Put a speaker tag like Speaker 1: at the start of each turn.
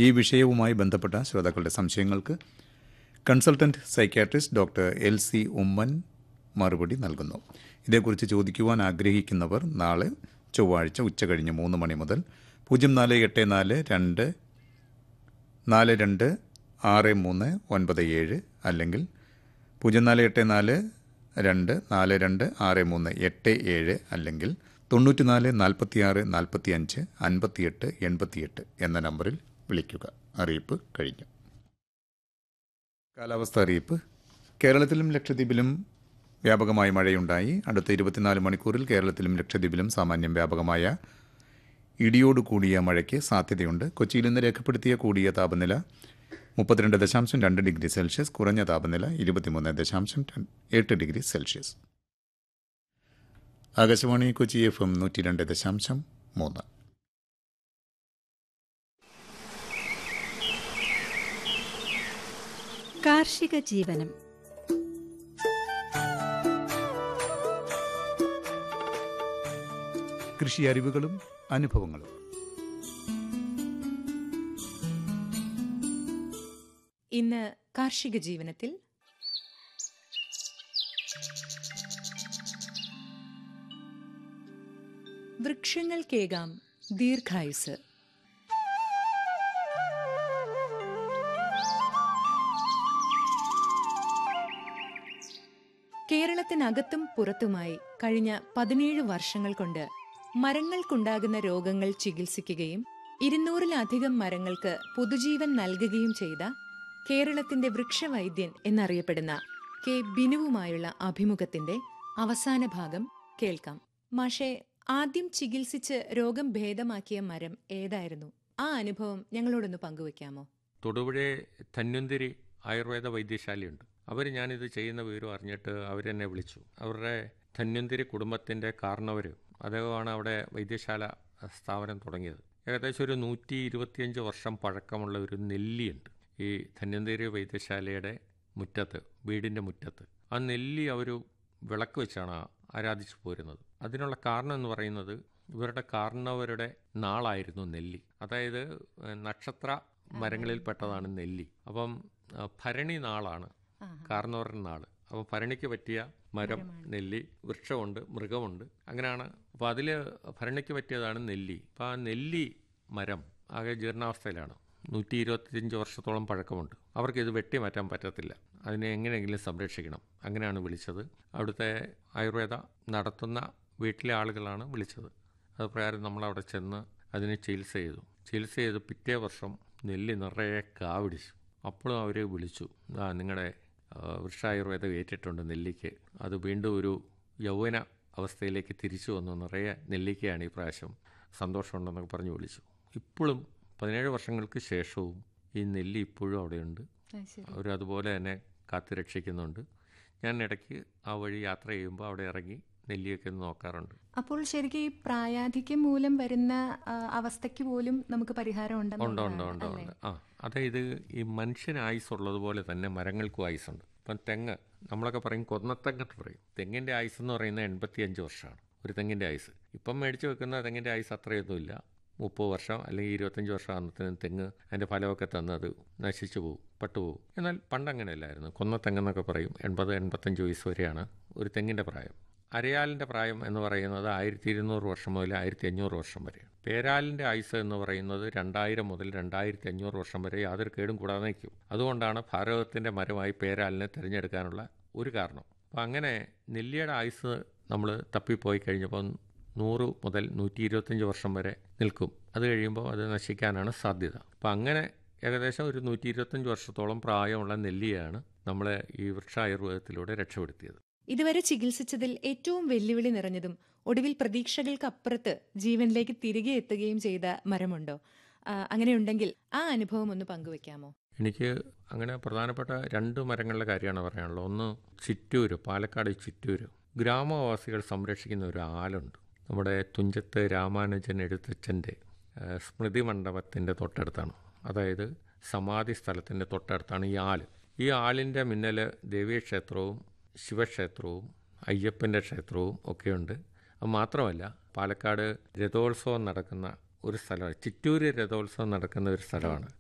Speaker 1: ഈ വിഷയവുമായി ബന്ധപ്പെട്ട ശ്രോതാക്കളുടെ സംശയങ്ങൾക്ക് consultant psychiatrist doctor L C Oommen മറുപടി നൽകുന്നു ഇതേക്കുറിച്ച് ചോദിക്കുവാൻ ആഗ്രഹിക്കുന്നവർ നാളെ ചൊവ്വാഴ്ച ഉച്ചകഴിഞ്ഞ് മൂന്ന് മണി മുതൽ പൂജ്യം നാല് എട്ട് നാല് രണ്ട് നാല് രണ്ട് ആറ് മൂന്ന് ഒൻപത് ഏഴ് അല്ലെങ്കിൽ പൂജ്യം നാല് എട്ട് നാല് രണ്ട് നാല് രണ്ട് ആറ് മൂന്ന് എട്ട് ഏഴ് അല്ലെങ്കിൽ തൊണ്ണൂറ്റിനാല് നാൽപ്പത്തിയാറ് നാൽപ്പത്തി അഞ്ച് അൻപത്തിയെട്ട് എൺപത്തിയെട്ട് എന്ന നമ്പറിൽ വിളിക്കുക അറിയിപ്പ് കഴിഞ്ഞു കാലാവസ്ഥ അറിയിപ്പ് കേരളത്തിലും ലക്ഷദ്വീപിലും വ്യാപകമായ മഴയുണ്ടായി അടുത്ത ഇരുപത്തിനാല് മണിക്കൂറിൽ കേരളത്തിലും ലക്ഷദ്വീപിലും സാമാന്യം വ്യാപകമായ ഇടിയോട് കൂടിയ മഴയ്ക്ക് സാധ്യതയുണ്ട് കൊച്ചിയിൽ ഇന്ന് രേഖപ്പെടുത്തിയ കൂടിയ താപനില മുപ്പത്തിരണ്ട് ദശാംശം രണ്ട് ഡിഗ്രി സെൽഷ്യസ് കുറഞ്ഞ താപനില ഇരുപത്തിമൂന്ന് ദശാംശം എട്ട് degree Celsius Akashvani Kochi F M നൂറ്റി രണ്ട് ദശാംശം മൂന്ന്
Speaker 2: കാർഷിക ജീവനം
Speaker 1: കൃഷി അറിവുകളും അനുഭവങ്ങളും
Speaker 3: ഇന്ന് കാർഷിക ജീവനത്തിൽ വൃക്ഷങ്ങൾക്കേകാം ദീർഘായുസ് കേരളത്തിനകത്തും പുറത്തുമായി കഴിഞ്ഞ പതിനേഴ് വർഷങ്ങൾ കൊണ്ട് മരങ്ങൾക്കുണ്ടാകുന്ന രോഗങ്ങൾ ചികിത്സിക്കുകയും ഇരുന്നൂറിലധികം മരങ്ങൾക്ക് പുതുജീവൻ നൽകുകയും ചെയ്ത കേരളത്തിന്റെ വൃക്ഷവൈദ്യൻ എന്നറിയപ്പെടുന്ന കെ ബിനുവുമായുള്ള അഭിമുഖത്തിന്റെ അവസാന ഭാഗം കേൾക്കാം മാഷെ ആദ്യം ചികിത്സിച്ച് രോഗം ഭേദമാക്കിയ മരം ഏതായിരുന്നു ആ അനുഭവം ഞങ്ങളോടൊന്ന് പങ്കുവെക്കാമോ
Speaker 4: തൊടുപുഴ ധന്വന്തിരി ആയുർവേദ വൈദ്യശാലയുണ്ട് അവർ ഞാനിത് ചെയ്യുന്ന വിവരം അറിഞ്ഞിട്ട് അവരെന്നെ വിളിച്ചു അവരുടെ ധന്വന്തിരി കുടുംബത്തിൻ്റെ കാരണവർ അദ്ദേഹമാണ് അവിടെ വൈദ്യശാല സ്ഥാപനം തുടങ്ങിയത് ഏകദേശം ഒരു നൂറ്റി ഇരുപത്തിയഞ്ച് വർഷം പഴക്കമുള്ള ഒരു നെല്ലിയുണ്ട് ഈ ധന്വന്തിരി വൈദ്യശാലയുടെ മുറ്റത്ത് വീടിൻ്റെ മുറ്റത്ത് ആ നെല്ലി അവർ വിളക്ക് വെച്ചാണ് ആരാധിച്ചു പോരുന്നത് അതിനുള്ള കാരണം എന്ന് പറയുന്നത് ഇവരുടെ കാരണവരുടെ നാളായിരുന്നു നെല്ലി അതായത് നക്ഷത്ര മരങ്ങളിൽപ്പെട്ടതാണ് നെല്ലി അപ്പം ഭരണി നാളാണ് കാർന്നവരുടെ നാള് അപ്പോൾ ഭരണിക്ക് പറ്റിയ മരം നെല്ലി വൃക്ഷമുണ്ട് മൃഗമുണ്ട് അങ്ങനെയാണ് അപ്പോൾ അതിൽ ഭരണിക്ക് പറ്റിയതാണ് നെല്ലി അപ്പോൾ ആ നെല്ലി മരം ആകെ ജീർണാവസ്ഥയിലാണ് നൂറ്റി ഇരുപത്തിയഞ്ച് വർഷത്തോളം പഴക്കമുണ്ട് അവർക്കിത് വെട്ടി മാറ്റാൻ പറ്റത്തില്ല അതിനെ എങ്ങനെയെങ്കിലും സംരക്ഷിക്കണം അങ്ങനെയാണ് വിളിച്ചത് അവിടുത്തെ ആയുർവേദ നടത്തുന്ന വീട്ടിലെ ആളുകളാണ് വിളിച്ചത് അത് പ്രകാരം നമ്മളവിടെ ചെന്ന് അതിനെ ചികിത്സ ചെയ്തു ചികിത്സ ചെയ്ത് പിറ്റേ വർഷം നെല്ലി നിറയെ കാവിടിച്ചു അപ്പോഴും അവർ വിളിച്ചു ആ നിങ്ങളുടെ വൃക്ഷായുർവേദം ഏറ്റിട്ടുണ്ട് നെല്ലിക്ക് അത് വീണ്ടും ഒരു യൗവന അവസ്ഥയിലേക്ക് തിരിച്ചു വന്നു നിറയെ നെല്ലിക്കയാണ് ഈ പ്രാവശ്യം സന്തോഷമുണ്ടെന്നൊക്കെ പറഞ്ഞ് വിളിച്ചു ഇപ്പോഴും പതിനേഴ് വർഷങ്ങൾക്ക് ശേഷവും ഈ നെല്ലി ഇപ്പോഴും അവിടെയുണ്ട് അവരതുപോലെ തന്നെ കാത്തു രക്ഷിക്കുന്നുണ്ട് ഞാൻ ഇടയ്ക്ക് ആ വഴി യാത്ര ചെയ്യുമ്പോൾ അവിടെ ഇറങ്ങി നെല്ലിയൊക്കെ ഒന്ന് നോക്കാറുണ്ട്
Speaker 3: അപ്പോൾ ശരിക്കും ഈ പ്രായാധിക്യം മൂലം വരുന്ന അവസ്ഥയ്ക്ക് പോലും നമുക്ക് പരിഹാരം
Speaker 4: ഉണ്ട് ഉണ്ട് ഉണ്ട് ഉണ്ട് ആ അതായത് ഈ മനുഷ്യന് ആയുസ് ഉള്ളതുപോലെ തന്നെ മരങ്ങൾക്കും ആയുസുണ്ട് ഇപ്പം തെങ്ങ് നമ്മളൊക്കെ പറയും കൊന്നത്തെങ്ങത്ത് പറയും തെങ്ങിൻ്റെ ആയുസ് എന്ന് പറയുന്നത് എൺപത്തിയഞ്ച് വർഷമാണ് ഒരു തെങ്ങിൻ്റെ ആയുസ് ഇപ്പം മേടിച്ച് വെക്കുന്ന തെങ്ങിൻ്റെ ആയുസ് അത്രയൊന്നുമില്ല മുപ്പത് വർഷം അല്ലെങ്കിൽ ഇരുപത്തഞ്ച് വർഷം ആകുന്നതിന് തെങ്ങ് അതിൻ്റെ ഫലമൊക്കെ തന്ന് അത് നശിച്ചു പോകും പട്ടുപോകും എന്നാൽ പണ്ട് അങ്ങനെയല്ലായിരുന്നു കൊന്ന തെങ്ങെന്നൊക്കെ പറയും എൺപത് എൺപത്തഞ്ച് വയസ്സ് വരെയാണ് ഒരു തെങ്ങിൻ്റെ പ്രായം അരയാലിൻ്റെ പ്രായം എന്ന് പറയുന്നത് ആയിരത്തി ഇരുന്നൂറ് വർഷം മുതൽ ആയിരത്തി അഞ്ഞൂറ് വർഷം വരെയാണ് പേരാലിൻ്റെ ആയുസ് എന്ന് പറയുന്നത് രണ്ടായിരം മുതൽ രണ്ടായിരത്തി അഞ്ഞൂറ് വർഷം വരെ യാതൊരു കേടും കൂടാതെ നിൽക്കും അതുകൊണ്ടാണ് ഭാരതത്തിൻ്റെ മരമായി പേരാലിനെ തിരഞ്ഞെടുക്കാനുള്ള ഒരു കാരണം അപ്പം അങ്ങനെ നെല്ലിയുടെ ആയുസ് നമ്മൾ തപ്പിപ്പോയി കഴിഞ്ഞപ്പം നൂറ് മുതൽ നൂറ്റി ഇരുപത്തഞ്ച് വർഷം വരെ നിൽക്കും അത് കഴിയുമ്പോൾ അത് നശിക്കാനാണ് സാധ്യത അപ്പം അങ്ങനെ ഏകദേശം ഒരു നൂറ്റി ഇരുപത്തഞ്ച് വർഷത്തോളം പ്രായമുള്ള നെല്ലിയാണ് നമ്മളെ ഈ വൃക്ഷായുർവേദത്തിലൂടെ രക്ഷപ്പെടുത്തിയത്
Speaker 3: ഇതുവരെ ചികിത്സിച്ചതിൽ ഏറ്റവും വെല്ലുവിളി നിറഞ്ഞതും ഒടുവിൽ പ്രതീക്ഷകൾക്ക് അപ്പുറത്ത് ജീവനിലേക്ക് തിരികെ എത്തുകയും ചെയ്ത മരമുണ്ടോ അങ്ങനെയുണ്ടെങ്കിൽ ആ അനുഭവം ഒന്ന് പങ്കുവെക്കാമോ
Speaker 4: എനിക്ക് അങ്ങനെ പ്രധാനപ്പെട്ട രണ്ട് മരങ്ങളുടെ കാര്യമാണ് പറയാനുള്ളത് ഒന്ന് ചിറ്റൂര് പാലക്കാട് ചിറ്റൂര് ഗ്രാമവാസികൾ സംരക്ഷിക്കുന്ന ഒരു ആലുണ്ട് നമ്മുടെ തുഞ്ചത്ത് രാമാനുജൻ എഴുത്തച്ഛൻ്റെ സ്മൃതി മണ്ഡപത്തിൻ്റെ തൊട്ടടുത്താണ് അതായത് സമാധി സ്ഥലത്തിൻ്റെ തൊട്ടടുത്താണ് ഈ ആല് ഈ ആലിൻ്റെ മിന്നൽ ദേവീക്ഷേത്രവും ശിവക്ഷേത്രവും അയ്യപ്പൻ്റെ ക്ഷേത്രവും ഒക്കെയുണ്ട് അത് മാത്രമല്ല പാലക്കാട് രഥോത്സവം നടക്കുന്ന ഒരു സ്ഥലമാണ് ചിറ്റൂര് രഥോത്സവം നടക്കുന്ന ഒരു സ്ഥലമാണ്